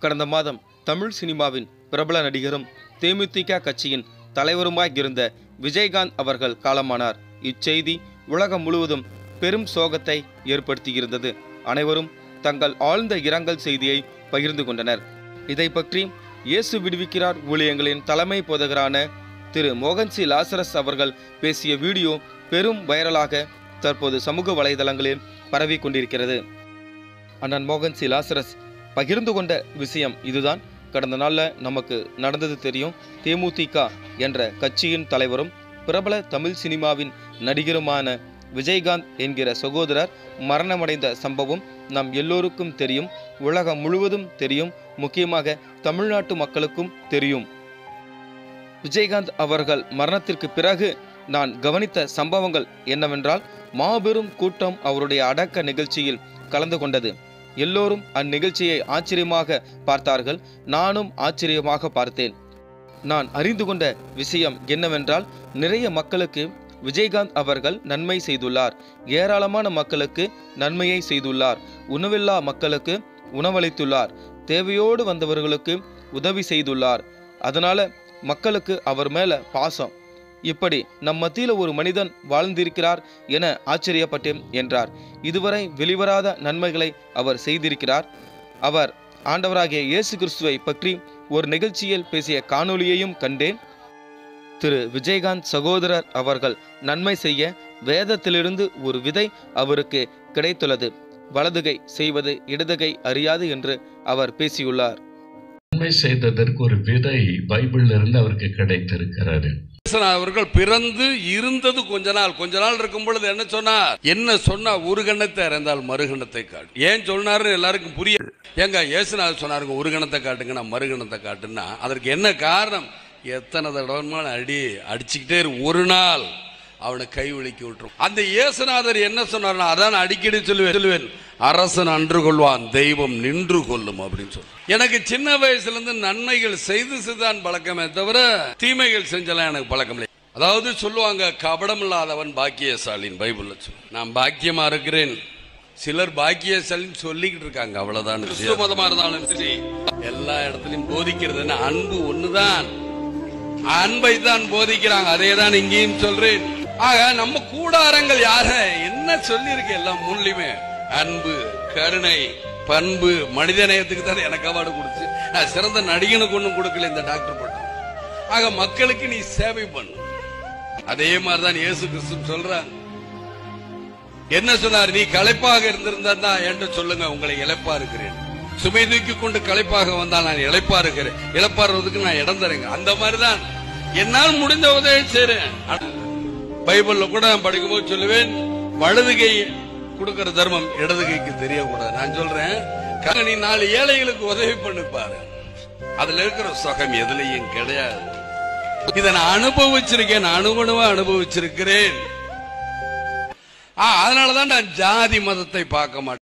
கடந்த மாதம் தமிழ் சினிமாவின் பிரபல நடிகரும் தேமுதிக கட்சியின் தலைவருமாய் இருந்த விஜயகாந்த் அவர்கள் காலமானார் இச்செய்தி உலகம் முழுவதும் பெரும் சோகத்தை ஏற்படுத்தியிருந்தது அனைவரும் தங்கள் ஆழ்ந்த இரங்கல் செய்தியை பகிர்ந்து கொண்டனர் இதை பற்றி இயேசு விடுவிக்கிறார் ஊழியங்களின் தலைமை போதகரான திரு மோகன்சி லாசரஸ் அவர்கள் பேசிய வீடியோ பெரும் வைரலாக தற்போது சமூக வலைதளங்களில் பரவி கொண்டிருக்கிறது அண்ணன் மோகன் சி லாசரஸ் பகிர்ந்து கொண்ட விஷயம் இதுதான் கடந்த நாளில் நமக்கு நடந்தது தெரியும் தேமுதிக என்ற கட்சியின் தலைவரும் பிரபல தமிழ் சினிமாவின் நடிகருமான விஜயகாந்த் என்கிற சகோதரர் மரணமடைந்த சம்பவம் நம் எல்லோருக்கும் தெரியும் உலகம் முழுவதும் தெரியும் முக்கியமாக தமிழ்நாட்டு மக்களுக்கும் தெரியும் விஜயகாந்த் அவர்கள் மரணத்திற்கு பிறகு நான் கவனித்த சம்பவங்கள் என்னவென்றால் மாபெரும் கூட்டம் அவருடைய அடக்க நிகழ்ச்சியில் கலந்து கொண்டது எல்லோரும் அந்நிகழ்ச்சியை ஆச்சரியமாக பார்த்தார்கள் நானும் ஆச்சரியமாக பார்த்தேன் நான் அறிந்து கொண்ட விஷயம் என்னவென்றால் நிறைய மக்களுக்கு விஜயகாந்த் அவர்கள் நன்மை செய்துள்ளார் ஏராளமான மக்களுக்கு நன்மையை செய்துள்ளார் உணவில்லா மக்களுக்கு உணவளித்துள்ளார் தேவையோடு வந்தவர்களுக்கு உதவி செய்துள்ளார் அதனால மக்களுக்கு அவர் மேல பாசம் இப்படி நம் மத்தியில் ஒரு மனிதன் வாழ்ந்திருக்கிறார் என ஆச்சரியப்பட்டேன் என்றார் இதுவரை வெளிவராத நன்மைகளை அவர் செய்திருக்கிறார் அவர் ஆண்டவராகிய இயேசு கிறிஸ்துவை பற்றி ஒரு நிகழ்ச்சியில் பேசிய காணொளியையும் கண்டேன் திரு விஜயகாந்த் சகோதரர் அவர்கள் நன்மை செய்ய வேதத்திலிருந்து ஒரு விதை அவருக்கு கிடைத்துள்ளது வலதுகை செய்வது இடதுகை அறியாது என்று அவர் பேசியுள்ளார் நன்மை செய்ததற்கு ஒரு விதை பைபிள்ல இருந்து அவருக்கு கிடைத்திருக்கிறாரு இயேசுநாதர் அவர்கள் பிறந்து இருந்தது கொஞ்ச நாள் கொஞ்ச நாள் இருக்கும் பொழுது என்ன சொன்னார் என்ன சொன்னா ஒரு கண்ணத்தை இறந்தால் மறுகணத்தை காட்டு ஏன் சொன்னாருன்னு எல்லாருக்கும் புரிய ஏங்க இயேசுநாதர் சொன்னாருங்க ஒரு கணத்தை காட்டுங்க நான் மறுகணத்தை காட்டுன்னா அதற்கு என்ன காரணம் எத்தனை தடவை அடி அடிச்சுக்கிட்டே இரு ஒரு நாள் அவனை கை விழிக்கி விட்டுரும் அந்த இயேசுநாதர் என்ன சொன்னார்னா அதான் அடிக்கடி சொல்லுவேன் சொல்லுவேன் அரசன் அன்று கொள்வான் தெய்வம் நின்று கொள்ளும் அப்படின்னு சொல்லி எனக்கு சின்ன வயசுல இருந்து நன்மைகள் செய்து செய்தான் பழக்கமே தவிர தீமைகள் செஞ்சலாம் எனக்கு பழக்கம் இல்லை அதாவது சொல்லுவாங்க கபடம் இல்லாதவன் பாக்கியசாலின் பைபிள்ல சொல்லு நான் பாக்கியமா இருக்கிறேன் சிலர் பாக்கியசாலின்னு சொல்லிக்கிட்டு இருக்காங்க அவ்வளவுதான் கிறிஸ்துவ மதமா இருந்தாலும் சரி எல்லா இடத்துலயும் போதிக்கிறது என்ன அன்பு ஒண்ணுதான் அன்பை தான் போதிக்கிறாங்க அதே தான் இங்கேயும் சொல்றேன் ஆக நம்ம கூடாரங்கள் யார என்ன சொல்லியிருக்கு எல்லாம் முன்லையுமே அன்பு கருணை பண்பு மனிதநேயத்துக்கு தான் எனக்கு அவார்டு கொடுத்து நான் சிறந்த நடிகனுக்கு ஒண்ணும் கொடுக்கல இந்த டாக்டர் பட்டம் ஆக மக்களுக்கு நீ சேவை பண்ணு அதே மாதிரிதான் இயேசு கிறிஸ்து சொல்றாங்க என்ன சொன்னார் நீ களைப்பாக இருந்திருந்தா தான் என்கிட்ட சொல்லுங்க உங்களை இழப்பா இருக்கிறேன் சுமை தூக்கி கொண்டு களைப்பாக வந்தால் நான் இழைப்பா இருக்கிறேன் இழப்பாடுறதுக்கு நான் இடம் தரேங்க அந்த மாதிரிதான் என்னால் முடிந்த உதவி செய்றேன் ஆனா, பைபிள்ல கூட நான் படிக்கும்போது சொல்லுவேன் வலது கை கொடுக்கிற தர்மம் இடது கைக்கு தெரியக்கூடாது நான் சொல்றேன் க- நீ நாலு ஏழைகளுக்கு உதவி பண்ணி பாரு அதுல இருக்கிற சுகம் எதுலயும் கிடையாது இதை நான் அனுபவிச்சிருக்கேன் நான் அணுகுணவா அனுபவிச்சிருக்கிறேன் ஆ, அதனாலதான் நான் ஜாதி மதத்தை பார்க்க மாட்டேன்